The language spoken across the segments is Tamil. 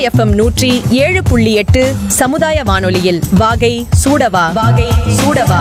எஃப்எம் நூற்றி ஏழு புள்ளி எட்டு சமுதாய வானொலியில் வாகை சூடவா வாகை சூடவா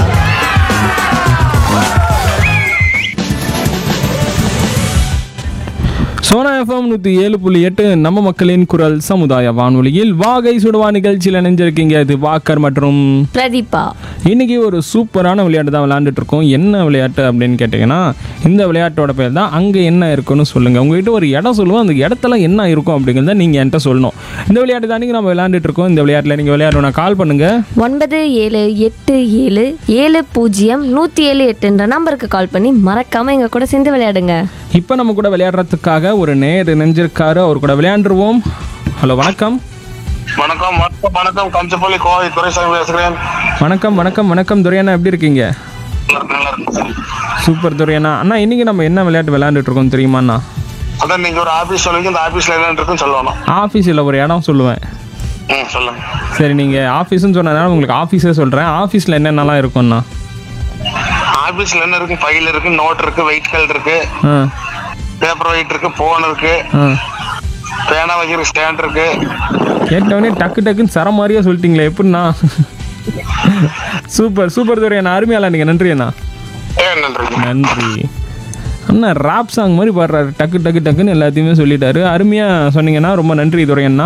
சோனா எஃப்எம் நூற்றி ஏழு புள்ளி எட்டு நம்ம மக்களின் குரல் சமுதாய வானொலியில் வாகை சுடுவா நிகழ்ச்சியில் இணைஞ்சிருக்கீங்க இது வாக்கர் மற்றும் பிரதீபா இன்னைக்கு ஒரு சூப்பரான விளையாட்டு தான் விளையாண்டுட்டு இருக்கோம் என்ன விளையாட்டு அப்படின்னு கேட்டிங்கன்னா இந்த விளையாட்டோட பேர் தான் அங்கே என்ன இருக்குன்னு சொல்லுங்கள் உங்ககிட்ட ஒரு இடம் சொல்லுவோம் அந்த இடத்துல என்ன இருக்கும் அப்படிங்கிறத நீங்கள் என்கிட்ட சொல்லணும் இந்த விளையாட்டு தான் நம்ம விளையாண்டுட்டு இருக்கோம் இந்த விளையாட்டில் நீங்கள் விளையாடணும் கால் பண்ணுங்கள் ஒன்பது ஏழு எட்டு ஏழு ஏழு பூஜ்ஜியம் நூற்றி ஏழு எட்டுன்ற நம்பருக்கு கால் பண்ணி மறக்காம எங்க கூட சேர்ந்து விளையாடுங்க இப்போ நம்ம கூட விளையாடுறதுக்காக ஒரு நேர் இணைஞ்சிருக்காரு அவர் கூட விளையாண்டுருவோம் ஹலோ வணக்கம் வணக்கம் வணக்கம் வணக்கம் கஞ்சப்பள்ளி கோவை துரைசாமி பேசுகிறேன் வணக்கம் வணக்கம் வணக்கம் துரையண்ணா எப்படி இருக்கீங்க நல்லா இருக்கு, நல்லா இருக்கு. சூப்பர் துரையண்ணா அண்ணா இன்னைக்கு நம்ம என்ன விளையாட்டு விளையாண்டுட்டு இருக்கோம் தெரியுமாண்ணா அதான் நீங்க ஒரு ஆபீஸ் சொல்லுங்க இந்த ஆபீஸ்ல என்ன இருக்குன்னு சொல்லணும் ஆஃபீஸில் ஒரு இடம் சொல்லுவேன் ம் சொல்லுங்க சரி நீங்கள் ஆஃபீஸ்னு சொன்னதுனால உங்களுக்கு ஆஃபீஸே சொல்கிறேன் ஆஃபீஸில் என்னென்னலாம் இருக்கும்ண்ணா ஆபீஸ்ல என்ன இருக்கு ஃபைல் இருக்கு நோட் இருக்கு வெயிட் கல் இருக்கு ஆ பேப்பர் வெயிட் இருக்கு போன் இருக்கு ஆ பேனா வைக்கிற ஸ்டாண்ட் இருக்கு கேட்டவொடனே டக்கு டக்குன்னு சர மாதிரியே சொல்லிட்டீங்களே எப்படிண்ணா சூப்பர் சூப்பர் துரையண்ணா அருமையாளா நீங்கள் நன்றி அண்ணா ஏ நன்றி நன்றி அண்ணா ராப் சாங் மாதிரி பாடுறாரு டக்கு டக்கு டக்குன்னு எல்லாத்தையுமே சொல்லிட்டாரு அருமையாக சொன்னீங்கன்னா ரொம்ப நன்றி துரையண்ணா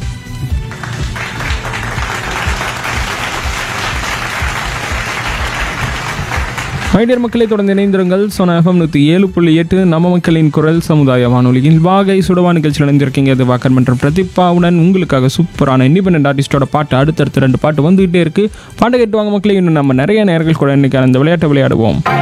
மைடியர் மக்களை தொடர்ந்து இணைந்திருங்கள் சோனா எஃப்எம் நூற்றி ஏழு புள்ளி எட்டு நம்ம மக்களின் குரல் சமுதாய வானொலியில் வாகை சுடவா நிகழ்ச்சியில் இணைந்திருக்கீங்க இது வாக்கர் மற்றும் பிரதீபாவுடன் உங்களுக்காக சூப்பரான இண்டிபெண்டன்ட் ஆர்டிஸ்டோட பாட்டு அடுத்தடுத்து ரெண்டு பாட்டு வந்துகிட்டே இருக்கு பாட்டு கேட்டு வாங்க மக்களே இன்னும் நம்ம நிறைய நேர்கள் கூட இன்னைக்கு அந்த விளையாட்டை விளையாடுவோம்